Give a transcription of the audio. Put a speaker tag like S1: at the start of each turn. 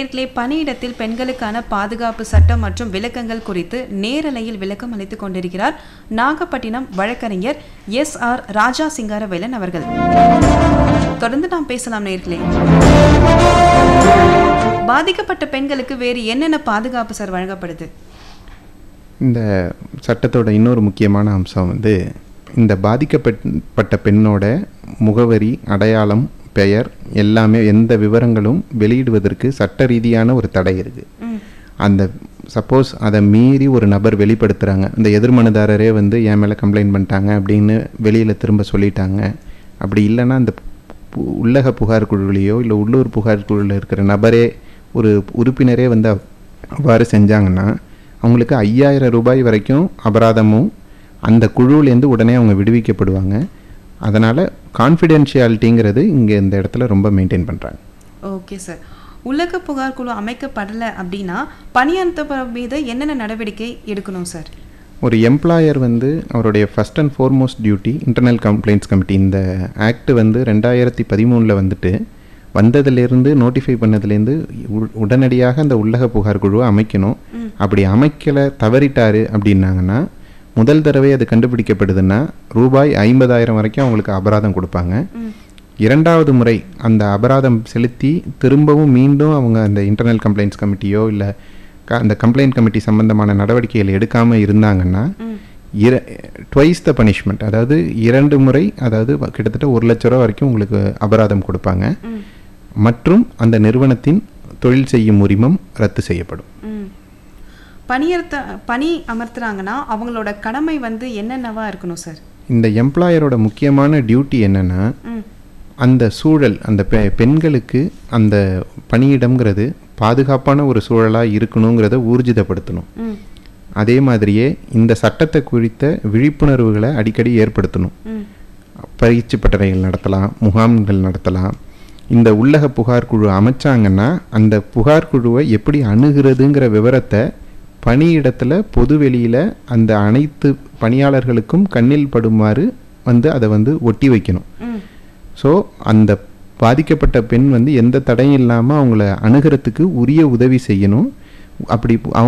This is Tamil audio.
S1: நேர்களே பணியிடத்தில் பெண்களுக்கான பாதுகாப்பு சட்டம் மற்றும் விளக்கங்கள் குறித்து நேரலையில் விளக்கம் அளித்துக் கொண்டிருக்கிறார் நாகப்பட்டினம் வழக்கறிஞர் எஸ் ஆர் ராஜா சிங்காரவேலன் அவர்கள் தொடர்ந்து நாம் பேசலாம் நேர்களே பாதிக்கப்பட்ட பெண்களுக்கு வேறு என்னென்ன பாதுகாப்பு சார் வழங்கப்படுது
S2: இந்த சட்டத்தோட இன்னொரு முக்கியமான அம்சம் வந்து இந்த பாதிக்கப்பட்ட பெண்ணோட முகவரி அடையாளம் பெயர் எல்லாமே எந்த விவரங்களும் வெளியிடுவதற்கு சட்ட ரீதியான ஒரு தடை இருக்குது
S1: ம்
S2: அந்த சப்போஸ் அதை மீறி ஒரு நபர் வெளிப்படுத்துகிறாங்க இந்த எதிர்மனுதாரரே வந்து என் மேலே கம்ப்ளைண்ட் பண்ணிட்டாங்க அப்படின்னு வெளியில் திரும்ப சொல்லிட்டாங்க அப்படி இல்லைன்னா அந்த பு- உள்ளக புகார் குழுவிலையோ இல்லை உள்ளூர் புகார் குழுவில் இருக்கிற நபரே ஒரு உறுப்பினரே வந்து அவ்- அவ்வாறு செஞ்சாங்கன்னா அவங்களுக்கு ஐயாயிரம் ரூபாய் வரைக்கும் அபராதமும் அந்த குழுவிலேருந்து உடனே அவங்க விடுவிக்கப்படுவாங்க அதனால் கான்ஃபிடென்ஷியாலிட்டிங்கிறது இங்கே இந்த இடத்துல ரொம்ப மெயின்டைன் பண்ணுறாங்க
S1: ஓகே சார் உலக புகார் குழு அமைக்கப்படலை அப்படின்னா பணியாளர் மீது என்னென்ன நடவடிக்கை எடுக்கணும் சார்
S2: ஒரு எம்ப்ளாயர் வந்து அவருடைய first and foremost duty internal complaints committee இந்த ஆக்ட் வந்து ரெண்டாயிரத்தி பதிமூணில் வந்துட்டு வந்ததுலேருந்து நோட்டிஃபை பண்ணதுலேருந்து உ- உடனடியாக அந்த உள்ளக புகார் குழுவை அமைக்கணும் அப்படி அமைக்கலை தவறிட்டாரு அப்படின்னாங்கன்னா முதல் தடவை அது கண்டுபிடிக்கப்படுதுன்னா ரூபாய் ஐம்பதாயிரம் வரைக்கும் அவங்களுக்கு அபராதம் கொடுப்பாங்க
S1: ம்
S2: இரண்டாவது முறை அந்த அபராதம் செலுத்தி திரும்பவும் மீண்டும் அவங்க அந்த இன்டர்னல் கம்ப்ளைண்ட்ஸ் கமிட்டியோ இல்லை அந்த கம்ப்ளைண்ட் கமிட்டி சம்பந்தமான நடவடிக்கைகள் எடுக்காமல் இருந்தாங்கன்னா
S1: ம்
S2: இர ட்வைஸ் த பனிஷ்மெண்ட் அதாவது இரண்டு முறை அதாவது கிட்டத்தட்ட ஒரு லட்ச ரூபா வரைக்கும் உங்களுக்கு அபராதம் கொடுப்பாங்க
S1: ம்
S2: மற்றும் அந்த நிறுவனத்தின் தொழில் செய்யும் உரிமம் ரத்து செய்யப்படும்
S1: ம் பணியர்த்த பணி அமர்த்துறாங்கன்னா அவங்களோட கடமை வந்து என்னென்னவா இருக்கணும் சார்
S2: இந்த எம்ப்ளாயரோட முக்கியமான டியூட்டி என்னன்னா
S1: ம்
S2: அந்த சூழல் அந்த பெ பெண்களுக்கு அந்த பணியிடம்ங்கிறது பாதுகாப்பான ஒரு சூழலாக இருக்கணுங்கிறத ஊர்ஜிதப்படுத்தணும்
S1: ம்
S2: அதே மாதிரியே இந்த சட்டத்தை குறித்த விழிப்புணர்வுகளை அடிக்கடி ஏற்படுத்தணும்
S1: ம்
S2: பயிற்சி பட்டறைகள் நடத்தலாம் முகாம்கள் நடத்தலாம் இந்த உள்ளக புகார் குழு அமைச்சாங்கன்னா அந்த புகார் குழுவை எப்படி அணுகிறதுங்கிற விவரத்தை பணியிடத்தில் பொது வெளியில் அந்த அனைத்து பணியாளர்களுக்கும் கண்ணில் படுமாறு வந்து அதை வந்து ஒட்டி வைக்கணும்
S1: ம்
S2: ஸோ அந்த பாதிக்கப்பட்ட பெண் வந்து எந்த தடையும் இல்லாமல் அவங்கள அணுகிறதுக்கு உரிய உதவி செய்யணும் அப்படி அவங்க